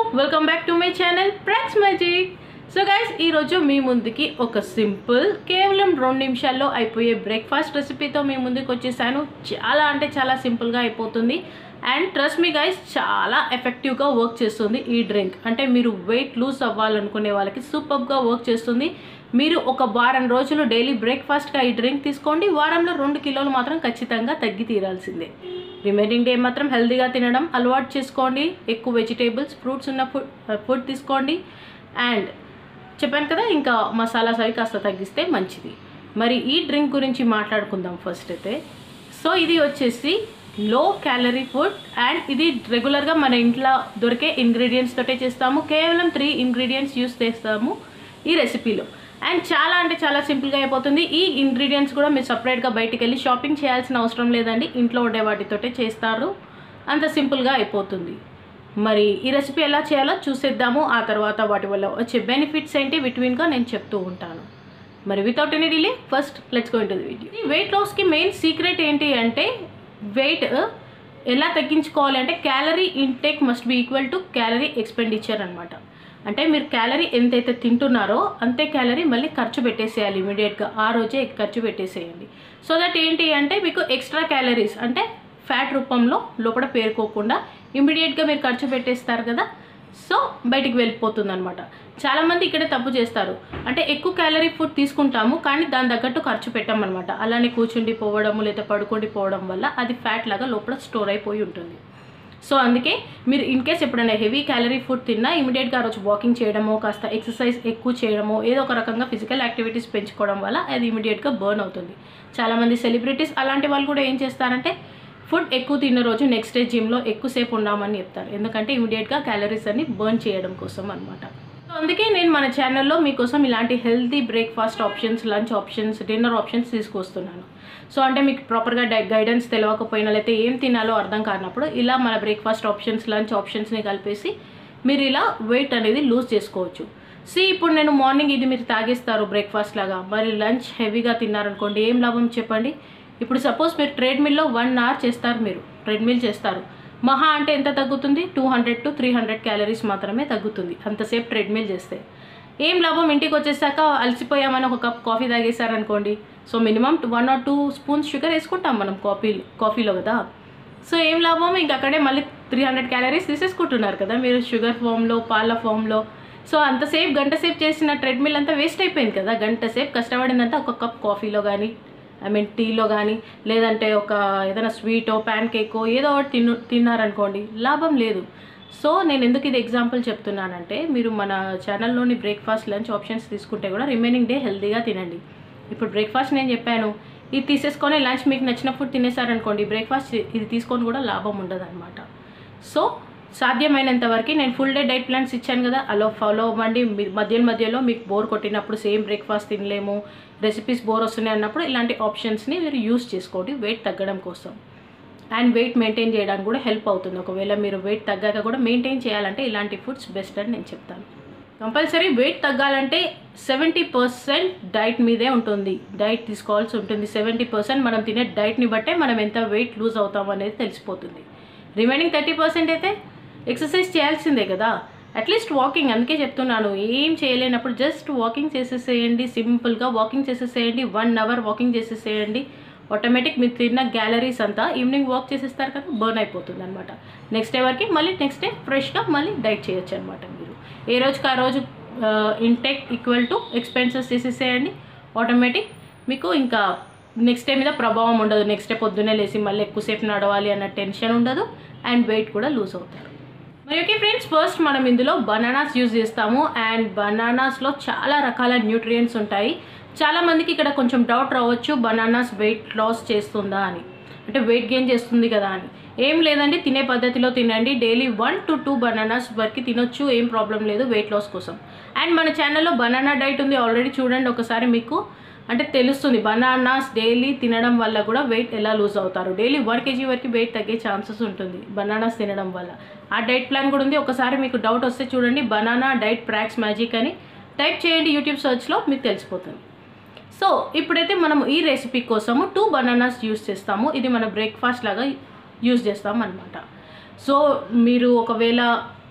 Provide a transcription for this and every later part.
welcome back to my channel Prax Magic so guys ఈరోజు మీ ముందుకి ఒక సింపుల్ కేవలం రెండు నిమిషాల్లో అయిపోయే బ్రేక్ఫాస్ట్ రెసిపీతో మీ ముందుకు వచ్చేసాను చాలా అంటే చాలా సింపుల్గా అయిపోతుంది అండ్ ట్రస్ట్ మీ గైస్ చాలా ఎఫెక్టివ్గా వర్క్ చేస్తుంది ఈ డ్రింక్ అంటే మీరు వెయిట్ లూజ్ అవ్వాలనుకునే వాళ్ళకి సూపర్గా వర్క్ చేస్తుంది మీరు ఒక వారం రోజులు డైలీ బ్రేక్ఫాస్ట్గా ఈ డ్రింక్ తీసుకోండి వారంలో రెండు కిలోలు మాత్రం ఖచ్చితంగా తగ్గి తీరాల్సిందే రిమైనింగ్ డే మాత్రం హెల్తీగా తినడం అలవాటు చేసుకోండి ఎక్కువ వెజిటేబుల్స్ ఫ్రూట్స్ ఉన్న ఫుడ్ ఫుడ్ తీసుకోండి అండ్ చెప్పాను కదా ఇంకా మసాలాస్ అవి కాస్త తగ్గిస్తే మంచిది మరి ఈ డ్రింక్ గురించి మాట్లాడుకుందాం ఫస్ట్ అయితే సో ఇది వచ్చేసి లో క్యాలరీ ఫుడ్ అండ్ ఇది రెగ్యులర్గా మన ఇంట్లో దొరికే ఇంగ్రీడియంట్స్ తోటే చేస్తాము కేవలం త్రీ ఇంగ్రీడియంట్స్ యూస్ చేస్తాము ఈ రెసిపీలో అండ్ చాలా అంటే చాలా సింపుల్గా అయిపోతుంది ఈ ఇంగ్రీడియంట్స్ కూడా మీరు సపరేట్గా బయటికి వెళ్ళి షాపింగ్ చేయాల్సిన అవసరం లేదండి ఇంట్లో ఉండే వాటితోటే చేస్తారు అంత సింపుల్గా అయిపోతుంది మరి ఈ రెసిపీ ఎలా చేయాలో చూసేద్దాము ఆ తర్వాత వాటి వల్ల వచ్చే బెనిఫిట్స్ ఏంటి బిట్వీన్గా నేను చెప్తూ ఉంటాను మరి without any delay first let's go into the video ఈ వెయిట్ లాస్కి మెయిన్ సీక్రెట్ ఏంటి అంటే వెయిట్ ఎలా తగ్గించుకోవాలి అంటే calorie intake must be equal to calorie expenditure అనమాట అంటే మీరు క్యాలరీ ఎంతైతే తింటున్నారో అంతే క్యాలరీ మళ్ళీ ఖర్చు పెట్టేసేయాలి ఇమీడియట్గా ఆ రోజే ఖర్చు పెట్టేసేయండి సో దట్ ఏంటి అంటే మీకు ఎక్స్ట్రా క్యాలరీస్ అంటే ఫ్యాట్ రూపంలో లోపల పేరుకోకుండా ఇమీడియట్గా మీరు ఖర్చు పెట్టేస్తారు కదా సో బయటికి వెళ్ళిపోతుంది అనమాట చాలామంది ఇక్కడే తప్పు చేస్తారు అంటే ఎక్కువ క్యాలరీ ఫుడ్ తీసుకుంటాము కానీ దాని తగ్గట్టు ఖర్చు పెట్టామన్నమాట అలానే కూర్చుండి పోవడము లేదా పడుకుండి పోవడం వల్ల అది ఫ్యాట్ లాగా లోపల స్టోర్ అయిపోయి ఉంటుంది సో అందుకే మీరు ఇన్ కేస్ ఎప్పుడైనా హెవీ క్యాలరీ ఫుడ్ తిన్నా ఇమీడియట్గా ఆ రోజు వాకింగ్ చేయడమో కాస్త ఎక్సర్సైజ్ ఎక్కువ చేయడమో ఏదో ఒక రకంగా ఫిజికల్ యాక్టివిటీస్ పెంచుకోవడం వల్ల అది ఇమీడియట్గా బర్న్ అవుతుంది చాలామంది సెలబ్రిటీస్ అలాంటి వాళ్ళు కూడా ఏం చేస్తారంటే ఫుడ్ ఎక్కువ తిన్న రోజు నెక్స్ట్ డే జిమ్లో ఎక్కువసేపు ఉన్నామని చెప్తారు ఎందుకంటే ఇమీడియట్గా క్యాలరీస్ అన్ని బర్న్ చేయడం కోసం అనమాట సో అందుకే నేను మన ఛానల్లో మీకోసం ఇలాంటి healthy breakfast options lunch options dinner options తీసుకొస్తున్నాను సో అంటే మీకు ప్రాపర్గా డై గైడెన్స్ తెలియకపోయినా లేకపోతే ఏం తినాలో అర్థం కానప్పుడు ఇలా మన బ్రేక్ఫాస్ట్ ఆప్షన్స్ లంచ్ ఆప్షన్స్ని కలిపేసి మీరు ఇలా వెయిట్ అనేది లూజ్ చేసుకోవచ్చు సి ఇప్పుడు నేను మార్నింగ్ ఇది మీరు తాగేస్తారు బ్రేక్ఫాస్ట్ లాగా మరి లంచ్ హెవీగా తిన్నారనుకోండి ఏం లాభం చెప్పండి ఇప్పుడు సపోజ్ మీరు ట్రెడ్మిల్లో వన్ అవర్ చేస్తారు మీరు ట్రెడ్మిల్ చేస్తారు మహా అంటే ఎంత తగ్గుతుంది two hundred to three hundred calories మాత్రమే తగ్గుతుంది అంతసేపు ట్రెడ్మిల్ చేస్తే ఏం లాభం ఇంటికి వచ్చేసాక అలసిపోయామని ఒక కప్ కాఫీ తాగేశారనుకోండి so minimum one or two spoons sugar వేసుకుంటాం మనం కాఫీ కాఫీలో కదా సో ఏం లాభం ఇంక అక్కడే మళ్ళీ త్రీ హండ్రెడ్ క్యాలరీస్ తీసేసుకుంటున్నారు కదా మీరు షుగర్ ఫామ్లో పాల ఫామ్లో సో అంతసేపు గంట సేపు చేసిన ట్రెడ్మిల్ అంతా వేస్ట్ అయిపోయింది కదా గంట సేపు కష్టపడిందంతా ఒక కప్ కాఫీలో కానీ ఐ మీన్ టీలో కానీ లేదంటే ఒక ఏదైనా స్వీటో ప్యాన్ కేకో ఏదో ఒకటి తిను తిన్నారనుకోండి లాభం లేదు సో నేను ఎందుకు ఇది ఎగ్జాంపుల్ చెప్తున్నానంటే మీరు మన ఛానల్లోని బ్రేక్ఫాస్ట్ లంచ్ ఆప్షన్స్ తీసుకుంటే కూడా రిమైనింగ్ డే హెల్తీగా తినండి ఇప్పుడు బ్రేక్ఫాస్ట్ నేను చెప్పాను ఇది తీసేసుకొని లంచ్ మీకు నచ్చిన ఫుడ్ తినేసారనుకోండి బ్రేక్ఫాస్ట్ ఇది తీసుకొని కూడా లాభం ఉండదు అనమాట సో సాధ్యమైనంత వరకు నేను ఫుల్ డే డైట్ ప్లాన్స్ ఇచ్చాను కదా అలా ఫాలో అవ్వండి మీ- మధ్య మధ్యలో మీకు బోర్ కొట్టినప్పుడు సేమ్ బ్రేక్ఫాస్ట్ తినలేము రెసిపీస్ బోర్ వస్తున్నాయి అన్నప్పుడు ఇలాంటి ఆప్షన్స్ని మీరు యూస్ చేసుకోండి వెయిట్ తగ్గడం కోసం అండ్ వెయిట్ మెయింటైన్ చేయడానికి కూడా హెల్ప్ అవుతుంది ఒకవేళ మీరు వెయిట్ తగ్గాక కూడా మెయింటైన్ చేయాలంటే ఇలాంటి ఫుడ్స్ బెస్ట్ అని నేను చెప్తాను కంపల్సరీ వెయిట్ తగ్గాలంటే సెవెంటీ పర్సెంట్ డైట్ మీదే ఉంటుంది డైట్ తీసుకోవాల్సి ఉంటుంది సెవెంటీ పర్సెంట్ మనం తినే డైట్ని బట్టే మనం ఎంత వెయిట్ లూజ్ అవుతాం అనేది తెలిసిపోతుంది రిమైనింగ్ థర్టీ పర్సెంట్ అయితే ఎక్సర్సైజ్ చేయాల్సిందే కదా అట్లీస్ట్ వాకింగ్ అందుకే చెప్తున్నాను ఏం చేయలేనప్పుడు జస్ట్ వాకింగ్ చేసేసేయండి సింపుల్గా వాకింగ్ చేసేసేయండి వన్ అవర్ వాకింగ్ చేసేసేయండి ఆటోమేటిక్ మీరు తిన్న గ్యాలరీస్ అంతా ఈవినింగ్ వాక్ చేసేస్తారు కదా బర్న్ అయిపోతుంది అనమాట నెక్స్ట్ డే వరకు మళ్ళీ నెక్స్ట్ డే ఫ్రెష్గా మళ్ళీ డైట్ చేయొచ్చు అనమాట మీరు ఏ రోజుకి ఆ రోజు ఇంటెక్ ఈక్వల్ టు ఎక్స్పెన్సెస్ చేసేసేయండి ఆటోమేటిక్ మీకు ఇంకా నెక్స్ట్ డే మీద ప్రభావం ఉండదు నెక్స్ట్ డే పొద్దున్నే లేసి మళ్ళీ ఎక్కువసేపు నడవాలి అన్న టెన్షన్ ఉండదు అండ్ వెయిట్ కూడా లూజ్ అవుతారు మరి ఓకే ఫ్రెండ్స్ ఫస్ట్ మనం ఇందులో బనానాస్ యూజ్ చేస్తాము అండ్ బనానాస్లో చాలా రకాల న్యూట్రియంట్స్ ఉంటాయి చాలా మందికి ఇక్కడ కొంచెం డౌట్ రావచ్చు బనానాస్ వెయిట్ లాస్ చేస్తుందా అని అంటే వెయిట్ గెయిన్ చేస్తుంది కదా అని ఏం లేదండి తినే పద్ధతిలో తినండి daily one to two bananas వరకు తినొచ్చు ఏం ప్రాబ్లం లేదు వెయిట్ లాస్ కోసం అండ్ మన ఛానల్లో బనానా డైట్ ఉంది ఆల్రెడీ చూడండి ఒకసారి మీకు అంటే తెలుస్తుంది బనానాస్ డైలీ తినడం వల్ల కూడా వెయిట్ ఎలా లూజ్ అవుతారు డైలీ వన్ కేజీ వరకు వెయిట్ తగ్గే ఛాన్సెస్ ఉంటుంది బనానాస్ తినడం వల్ల ఆ డైట్ ప్లాన్ కూడా ఉంది ఒకసారి మీకు డౌట్ వస్తే చూడండి బనానా డైట్ ప్రాక్స్ మ్యాజిక్ అని టైప్ చేయండి యూట్యూబ్ సర్చ్లో మీకు తెలిసిపోతుంది సో ఇప్పుడైతే మనం ఈ రెసిపీ కోసము టూ బనానాస్ యూస్ చేస్తాము ఇది మన బ్రేక్ఫాస్ట్ లాగా యూస్ చేస్తాం అనమాట సో మీరు ఒకవేళ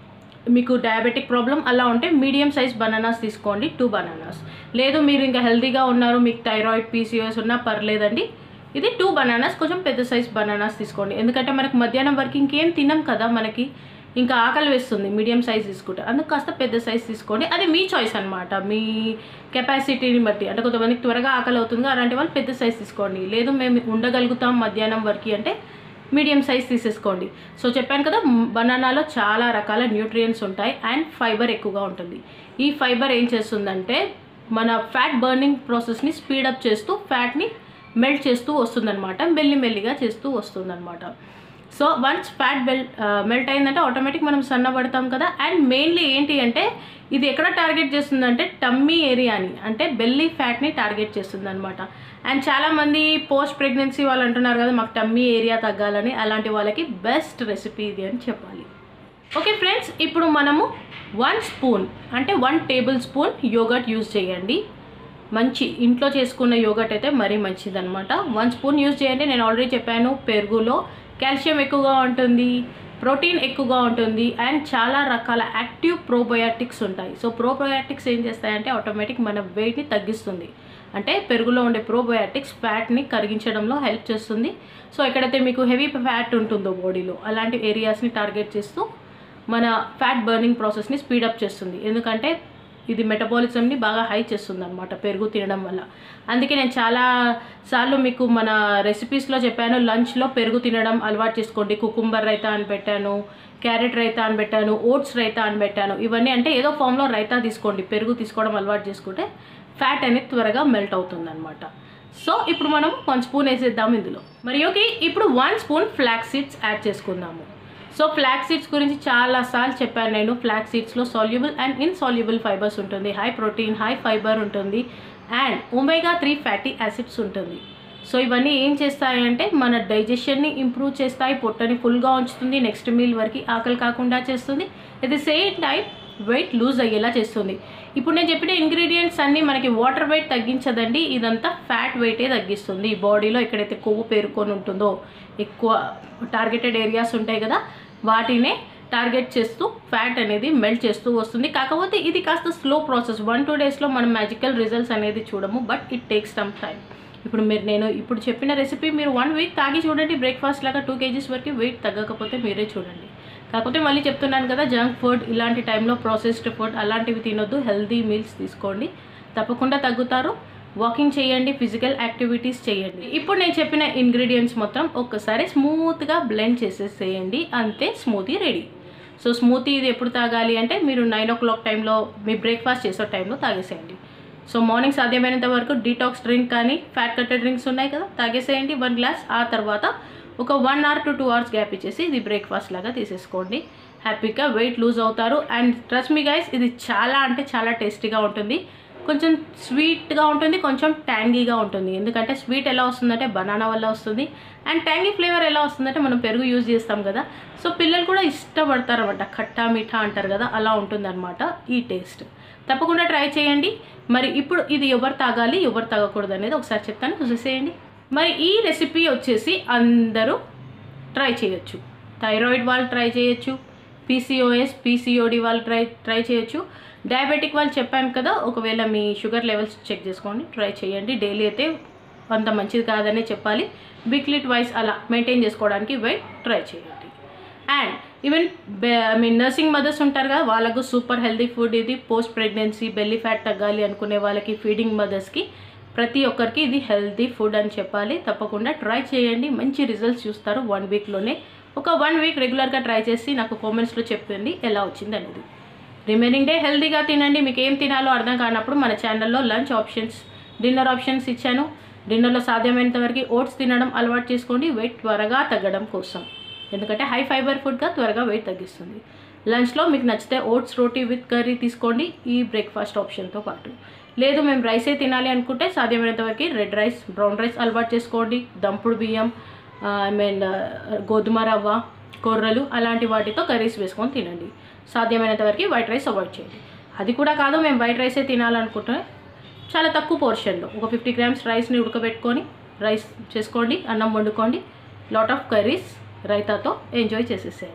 మీకు డయాబెటిక్ ప్రాబ్లం అలా ఉంటే మీడియం సైజ్ బనానాస్ తీసుకోండి టూ బనానాస్ లేదు మీరు ఇంకా హెల్తీగా ఉన్నారు మీకు థైరాయిడ్ పీసీఓఎస్ ఉన్నా పర్లేదండి ఇది టూ బనానాస్ కొంచెం పెద్ద సైజ్ బనానాస్ తీసుకోండి ఎందుకంటే మనకు మధ్యాహ్నం వరకు ఇంకేం తినం కదా మనకి ఇంకా ఆకలి వేస్తుంది మీడియం సైజ్ తీసుకుంటే అందుకు కాస్త పెద్ద సైజ్ తీసుకోండి అది మీ చాయిస్ అనమాట మీ కెపాసిటీని బట్టి అంటే కొంతమందికి త్వరగా ఆకలి అవుతుంది అలాంటి వాళ్ళు పెద్ద సైజ్ తీసుకోండి లేదు మేము ఉండగలుగుతాం మధ్యాహ్నం వరకు అంటే మీడియం సైజ్ తీసేసుకోండి సో చెప్పాను కదా బనానాలో చాలా రకాల న్యూట్రియంట్స్ ఉంటాయి అండ్ ఫైబర్ ఎక్కువగా ఉంటుంది ఈ ఫైబర్ ఏం చేస్తుందంటే మన ఫ్యాట్ బర్నింగ్ ప్రాసెస్ని స్పీడప్ చేస్తూ ఫ్యాట్ని మెల్ట్ చేస్తూ వస్తుందన్నమాట మెల్లి మెల్లిగా చేస్తూ వస్తుందన్నమాట so once fat belly melt అయిందంటే ఆటోమేటిక్ మనం సన్నబడతాం కదా అండ్ మెయిన్లీ ఏంటి అంటే ఇది ఎక్కడ టార్గెట్ చేస్తుందంటే టమ్మీ ఏరియాని అంటే బెల్లీ ఫ్యాట్ని టార్గెట్ చేస్తుంది అనమాట అండ్ చాలామంది పోస్ట్ ప్రెగ్నెన్సీ వాళ్ళు అంటున్నారు కదా మాకు టమ్మీ ఏరియా తగ్గాలని అలాంటి వాళ్ళకి బెస్ట్ రెసిపీ ఇది అని చెప్పాలి ఓకే ఫ్రెండ్స్ ఇప్పుడు మనము వన్ స్పూన్ అంటే one tablespoon yoghurt use చేయండి మంచి ఇంట్లో చేసుకున్న యోగట్ అయితే మరీ మంచిదన్నమాట వన్ స్పూన్ యూజ్ చేయండి నేను ఆల్రెడీ చెప్పాను పెరుగులో కాల్షియం ఎక్కువగా ఉంటుంది ప్రోటీన్ ఎక్కువగా ఉంటుంది అండ్ చాలా రకాల యాక్టివ్ ప్రోబయోటిక్స్ ఉంటాయి సో ప్రోబయోటిక్స్ ఏం చేస్తాయంటే ఆటోమేటిక్ మన వెయిట్ని తగ్గిస్తుంది అంటే పెరుగులో ఉండే ప్రోబయోటిక్స్ ఫ్యాట్ని కరిగించడంలో హెల్ప్ చేస్తుంది సో ఎక్కడైతే మీకు హెవీ ఫ్యాట్ ఉంటుందో బాడీలో అలాంటి ఏరియాస్ని టార్గెట్ చేస్తూ మన ఫ్యాట్ బర్నింగ్ ప్రాసెస్ని స్పీడప్ చేస్తుంది ఎందుకంటే ఇది మెటబాలిజంని బాగా హై చేస్తుంది అనమాట పెరుగు తినడం వల్ల అందుకే నేను చాలా సార్లు మీకు మన రెసిపీస్లో చెప్పాను లంచ్లో పెరుగు తినడం అలవాటు చేసుకోండి కుకుంబర్ రైతా అని పెట్టాను క్యారెట్ రైతా అని పెట్టాను ఓట్స్ రైతా అని పెట్టాను ఇవన్నీ అంటే ఏదో ఫామ్లో రైతా తీసుకోండి పెరుగు తీసుకోవడం అలవాటు చేసుకుంటే ఫ్యాట్ అనేది త్వరగా మెల్ట్ అవుతుంది అనమాట సో ఇప్పుడు మనం వన్ స్పూన్ వేసేద్దాం ఇందులో మరి ఓకే ఇప్పుడు one spoon flax seeds add చేసుకుందాము సో ఫ్లాక్ సీడ్స్ గురించి చాలాసార్లు చెప్పాను నేను ఫ్లాక్ సీడ్స్లో సాల్యుబుల్ అండ్ ఇన్సాల్యుబుల్ ఫైబర్స్ ఉంటుంది హై ప్రోటీన్ హై ఫైబర్ ఉంటుంది and omega three fatty acids ఉంటుంది సో ఇవన్నీ ఏం చేస్తాయంటే మన డైజెషన్ని ఇంప్రూవ్ చేస్తాయి పొట్టని ఫుల్గా ఉంచుతుంది నెక్స్ట్ మీల్ వరకు ఆకలి కాకుండా చేస్తుంది at the same time weight lose అయ్యేలా చేస్తుంది ఇప్పుడు నేను చెప్పిన ఇంగ్రీడియంట్స్ అన్నీ మనకి వాటర్ వెయిట్ తగ్గించదండి ఇదంతా ఫ్యాట్ వెయిటే తగ్గిస్తుంది బాడీలో ఎక్కడైతే కొవ్వు పేరుకొని ఉంటుందో ఎక్కువ టార్గెటెడ్ ఏరియాస్ ఉంటాయి కదా వాటినే టార్గెట్ చేస్తూ ఫ్యాట్ అనేది మెల్ట్ చేస్తూ వస్తుంది కాకపోతే ఇది కాస్త స్లో ప్రాసెస్ వన్ టూ డేస్లో మనం మ్యాజికల్ రిజల్ట్స్ అనేది చూడము but it takes some time ఇప్పుడు మీరు నేను ఇప్పుడు చెప్పిన రెసిపీ మీరు వన్ వీక్ తాగి చూడండి బ్రేక్ఫాస్ట్ లాగా టూ కేజీస్ వరకు వెయిట్ తగ్గకపోతే మీరే చూడండి కాకపోతే మళ్ళీ చెప్తున్నాను కదా జంక్ ఫుడ్ ఇలాంటి టైంలో ప్రాసెస్డ్ ఫుడ్ అలాంటివి తినొద్దు హెల్తీ మీల్స్ తీసుకోండి తప్పకుండా తగ్గుతారు వాకింగ్ చేయండి ఫిజికల్ యాక్టివిటీస్ చేయండి ఇప్పుడు నేను చెప్పిన ఇంగ్రీడియంట్స్ మొత్తం ఒక్కసారి స్మూత్గా బ్లెండ్ చేసేసేయండి అంతే స్మూతీ రెడీ సో స్మూతీ ఇది ఎప్పుడు తాగాలి అంటే మీరు నైన్ ఓ క్లాక్ టైంలో మీ బ్రేక్ఫాస్ట్ చేసే టైంలో తాగేసేయండి సో మార్నింగ్ సాధ్యమైనంత వరకు డీటాక్స్ డ్రింక్ కానీ ఫ్యాట్ కట్టెడ్ డ్రింక్స్ ఉన్నాయి కదా తాగేసేయండి వన్ గ్లాస్ ఆ తర్వాత ఒక one hour to two hours gap ఇచ్చేసి ఇది బ్రేక్ఫాస్ట్ లాగా తీసేసుకోండి హ్యాపీగా వెయిట్ లూజ్ అవుతారు అండ్ ట్రస్ట్ మీ గైస్ ఇది చాలా అంటే చాలా టేస్టీగా ఉంటుంది కొంచెం స్వీట్గా ఉంటుంది కొంచెం ట్యాంగీగా ఉంటుంది ఎందుకంటే స్వీట్ ఎలా వస్తుందంటే బనానా వల్ల వస్తుంది అండ్ ట్యాంగీ ఫ్లేవర్ ఎలా వస్తుందంటే మనం పెరుగు యూజ్ చేస్తాం కదా సో పిల్లలు కూడా ఇష్టపడతారు అనమాట ఖట్టా మీఠా అంటారు కదా అలా ఉంటుందన్నమాట ఈ టేస్ట్ తప్పకుండా ట్రై చేయండి మరి ఇప్పుడు ఇది ఎవరు తాగాలి ఎవరు తాగకూడదు అనేది ఒకసారి చెప్తాను చూసేసేయండి మరి ఈ రెసిపీ వచ్చేసి అందరూ ట్రై చేయొచ్చు థైరాయిడ్ వాళ్ళు ట్రై చేయొచ్చు పీసీఓఎస్ పీసీఓడి వాళ్ళు ట్రై ట్రై చేయొచ్చు డయాబెటిక్ వాళ్ళు చెప్పాను కదా ఒకవేళ మీ షుగర్ లెవెల్స్ చెక్ చేసుకోండి ట్రై చేయండి డైలీ అయితే అంత మంచిది కాదనే చెప్పాలి వీక్లీ ట్వైస్ అలా మెయింటైన్ చేసుకోవడానికి వెయిట్ ట్రై చేయండి and even I mean nursing mothers ఉంటారు కదా వాళ్ళకు సూపర్ హెల్తీ ఫుడ్ ఇది పోస్ట్ ప్రెగ్నెన్సీ బెల్లీ ఫ్యాట్ తగ్గాలి అనుకునే వాళ్ళకి ఫీడింగ్ మదర్స్కి ప్రతి ఒక్కరికి ఇది హెల్తీ ఫుడ్ అని చెప్పాలి తప్పకుండా ట్రై చేయండి మంచి రిజల్ట్స్ చూస్తారు వన్ వీక్లోనే ఒక వన్ వీక్ రెగ్యులర్గా ట్రై చేసి నాకు కామెంట్స్లో చెప్పండి ఎలా వచ్చింది అనేది రిమైనింగ్ డే హెల్తీగా తినండి మీకు ఏం తినాలో అర్థం కానప్పుడు మన ఛానల్లో లంచ్ ఆప్షన్స్ డిన్నర్ ఆప్షన్స్ ఇచ్చాను డిన్నర్లో సాధ్యమైనంత వరకు ఓట్స్ తినడం అలవాటు చేసుకోండి వెయిట్ త్వరగా తగ్గడం కోసం ఎందుకంటే హై ఫైబర్ ఫుడ్గా త్వరగా వెయిట్ తగ్గిస్తుంది లంచ్లో మీకు నచ్చితే ఓట్స్ రోటీ విత్ కర్రీ తీసుకోండి ఈ బ్రేక్ఫాస్ట్ ఆప్షన్తో పాటు లేదు మేము రైసే తినాలి అనుకుంటే సాధ్యమైనంత వరకు రెడ్ రైస్ బ్రౌన్ రైస్ అలవాటు చేసుకోండి దంపుడు బియ్యం ఐ మీన్ గోధుమ రవ్వ కొర్రలు అలాంటి వాటితో కర్రీస్ వేసుకొని తినండి సాధ్యమైనంత వరకు వైట్ రైస్ అవాయిడ్ చేయండి అది కూడా కాదు మేము వైట్ రైసే తినాలనుకుంటే చాలా తక్కువ పోర్షన్లో ఒక ఫిఫ్టీ గ్రామ్స్ రైస్ని ఉడకబెట్టుకొని రైస్ చేసుకోండి అన్నం వండుకోండి లాట్ ఆఫ్ కర్రీస్ రైతాతో ఎంజాయ్ చేసేసేయండి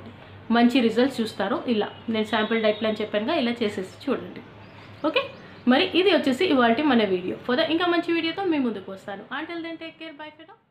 మంచి రిజల్ట్స్ చూస్తారు ఇలా నేను శాంపిల్ డైట్ ప్లాన్ చెప్పానుగా ఇలా చేసేసి చూడండి ఓకే మరి ఇది వచ్చేసి ఇవాళ మన వీడియో ఫర్ ఇంకా మంచి వీడియోతో మీ ముందుకు వస్తాను until then take care bye ఫెడో